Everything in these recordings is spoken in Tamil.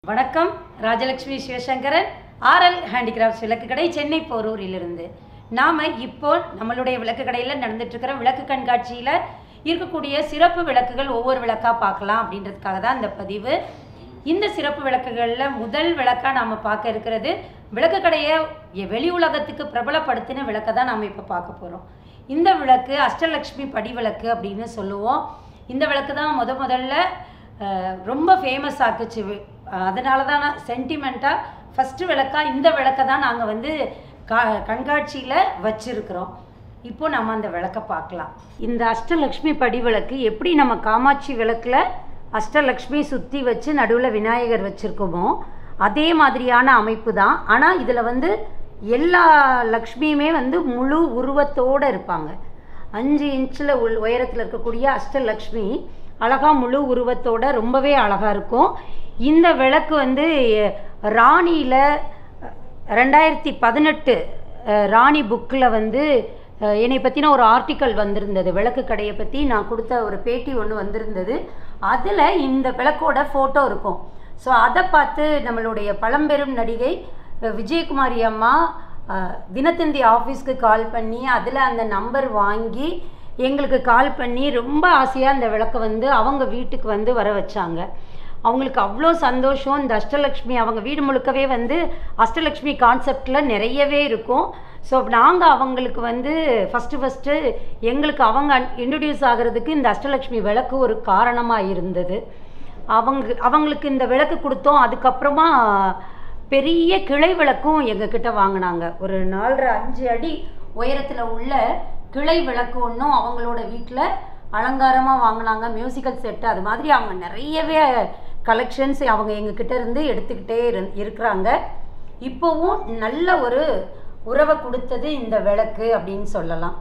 வணக்கம் ராஜலட்சுமி சிவசங்கரன் ஆர்எல் ஹேண்டிகிராஃப்ட்ஸ் விளக்கு கடை சென்னை போரூரிலிருந்து நாம் இப்போ நம்மளுடைய விளக்கு கடையில் நடந்துட்டு இருக்கிற விளக்கு கண்காட்சியில் இருக்கக்கூடிய சிறப்பு விளக்குகள் ஒவ்வொரு விளக்காக பார்க்கலாம் அப்படின்றதுக்காக தான் இந்த பதிவு இந்த சிறப்பு விளக்குகளில் முதல் விளக்காக நாம் பார்க்க இருக்கிறது விளக்கு கடையை எ- வெளி உலகத்துக்கு பிரபலப்படுத்தின விளக்கை தான் நாம் இப்போ பார்க்க போகிறோம் இந்த விளக்கு அஷ்டலக்ஷ்மி படி விளக்கு அப்படின்னு சொல்லுவோம் இந்த விளக்கு தான் முத முதல்ல அஹ், ரொம்ப ஃபேமஸ் ஆக்குச்சு அதனால தான் நான் சென்டிமெண்ட்டாக ஃபஸ்ட்டு விளக்கா இந்த விளக்கை தான் நாங்கள் வந்து கா கண்காட்சியில் வச்சுருக்கிறோம் இப்போ நம்ம அந்த விளக்கை பார்க்கலாம் இந்த அஷ்டலக்ஷ்மி படி விளக்கு எப்படி நம்ம காமாட்சி விளக்கில் அஷ்டலக்ஷ்மி சுற்றி வச்சு நடுவில் விநாயகர் வச்சுருக்கோமோ அதே மாதிரியான அமைப்பு தான் ஆனால் இதில் வந்து எல்லா லக்ஷ்மியுமே வந்து முழு உருவத்தோடு இருப்பாங்க அஞ்சு இன்ச்சில் உள் உயரத்தில் இருக்கக்கூடிய அஷ்டலக்ஷ்மி அழகா முழு உருவத்தோட ரொம்பவே அழகாக இருக்கும் இந்த விளக்கு வந்து ராணியில் ரெண்டாயிரத்தி பதினெட்டு ராணி புக்கில் வந்து அஹ், என்னை பற்றின ஒரு ஆர்டிக்கல் வந்திருந்தது விளக்கு கடையை பற்றி நான் கொடுத்த ஒரு பேட்டி ஒன்று வந்திருந்தது அதில் இந்த விளக்கோட ஃபோட்டோ இருக்கும் ஸோ அதை பார்த்து நம்மளுடைய பழம்பெரும் நடிகை அஹ், விஜயகுமாரி அம்மா அஹ், தினத்தந்தி ஆஃபீஸ்க்கு கால் பண்ணி அதில் அந்த நம்பர் வாங்கி எங்களுக்கு கால் பண்ணி ரொம்ப ஆசையாக அந்த விளக்கை வந்து அவங்க வீட்டுக்கு வந்து வர வச்சாங்க அவங்களுக்கு அவ்வளோ சந்தோஷம் இந்த அஷ்டலக்ஷ்மி அவங்க வீடு முழுக்கவே வந்து அஷ்டலக்ஷ்மி கான்செப்டில் நிறையவே இருக்கும் ஸோ நாங்கள் அவங்களுக்கு வந்து ஃபஸ்ட்டு ஃபஸ்ட்டு எங்களுக்கு அவங்க இன்ட்ரடியூஸ் ஆகிறதுக்கு இந்த அஷ்டலக்ஷ்மி விளக்கு ஒரு காரணமாக இருந்தது அவங்க அவங்களுக்கு இந்த விளக்கு கொடுத்தோம் அதுக்கப்புறமா பெரிய கிளை விளக்கும் எங்ககிட்ட வாங்கினாங்க ஒரு நாலரை அஞ்சு அடி உயரத்தில் உள்ள கிளை விளக்கு ஒன்றும் அவங்களோட வீட்டில் அலங்காரமாக வாங்கினாங்க மியூசிக்கல் செட்டு அது மாதிரி அவங்க நிறையவே கலெக்ஷன்ஸ் அவங்க எங்ககிட்ட இருந்து எடுத்துக்கிட்டே இரு இருக்கிறாங்க இப்போவும் நல்ல ஒரு உறவை கொடுத்தது இந்த விளக்கு அப்படின்னு சொல்லலாம்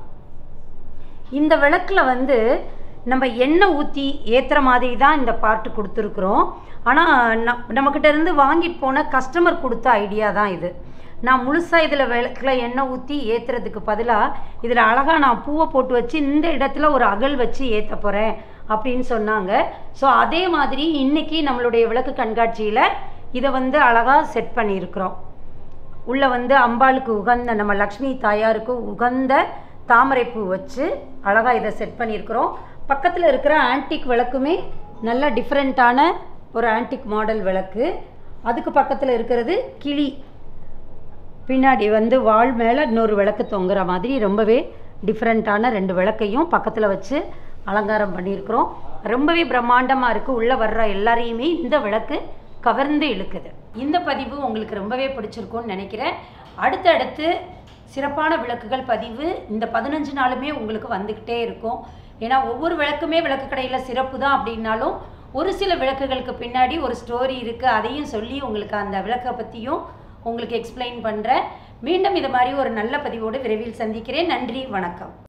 இந்த விளக்கில் வந்து நம்ம எண்ணெய் ஊற்றி ஏற்றுற மாதிரி தான் இந்த பார்ட்டு கொடுத்துருக்குறோம் ஆனால் நம் நம்மக்கிட்ட இருந்து வாங்கிட்டு போன கஸ்டமர் கொடுத்த ஐடியா தான் இது நான் முழுசாக இதில் விளக்கில் எண்ணெய் ஊற்றி ஏற்றுறதுக்கு பதிலாக இதில் அழகாக நான் பூவை போட்டு வச்சு இந்த இடத்துல ஒரு அகல் வச்சு ஏற்ற போகிறேன் அப்படின்னு சொன்னாங்க ஸோ அதே மாதிரி இன்றைக்கி நம்மளுடைய விளக்கு கண்காட்சியில் இதை வந்து அழகாக செட் பண்ணியிருக்கிறோம் உள்ள வந்து அம்பாளுக்கு உகந்த நம்ம லக்ஷ்மி தாயாருக்கு உகந்த தாமரைப்பூ வச்சு அழகாக இதை செட் பண்ணியிருக்கிறோம் பக்கத்தில் இருக்கிற ஆன்டிக் விளக்குமே நல்ல டிஃப்ரெண்ட்டான ஒரு ஆன்டிக் மாடல் விளக்கு அதுக்கு பக்கத்தில் இருக்கிறது கிளி பின்னாடி வந்து வால் மேலே இன்னொரு விளக்கு தொங்குற மாதிரி ரொம்பவே டிஃப்ரெண்ட்டான ரெண்டு விளக்கையும் பக்கத்தில் வச்சு அலங்காரம் பண்ணியிருக்கிறோம் ரொம்பவே பிரம்மாண்டமாக இருக்குது உள்ளே வர்ற எல்லாரையுமே இந்த விளக்கு கவர்ந்து இழுக்குது இந்த பதிவு உங்களுக்கு ரொம்பவே பிடிச்சிருக்கும்னு நினைக்கிறேன் அடுத்தடுத்து சிறப்பான விளக்குகள் பதிவு இந்த பதினஞ்சு நாளுமே உங்களுக்கு வந்துக்கிட்டே இருக்கும் ஏன்னா ஒவ்வொரு விளக்குமே விளக்கு கடையில் சிறப்பு தான் அப்படின்னாலும் ஒரு சில விளக்குகளுக்கு பின்னாடி ஒரு ஸ்டோரி இருக்குது அதையும் சொல்லி உங்களுக்கு அந்த விளக்கை பற்றியும் உங்களுக்கு எக்ஸ்பிளைன் பண்ணுறேன் மீண்டும் இது மாதிரி ஒரு நல்ல பதிவோடு விரைவில் சந்திக்கிறேன் நன்றி வணக்கம்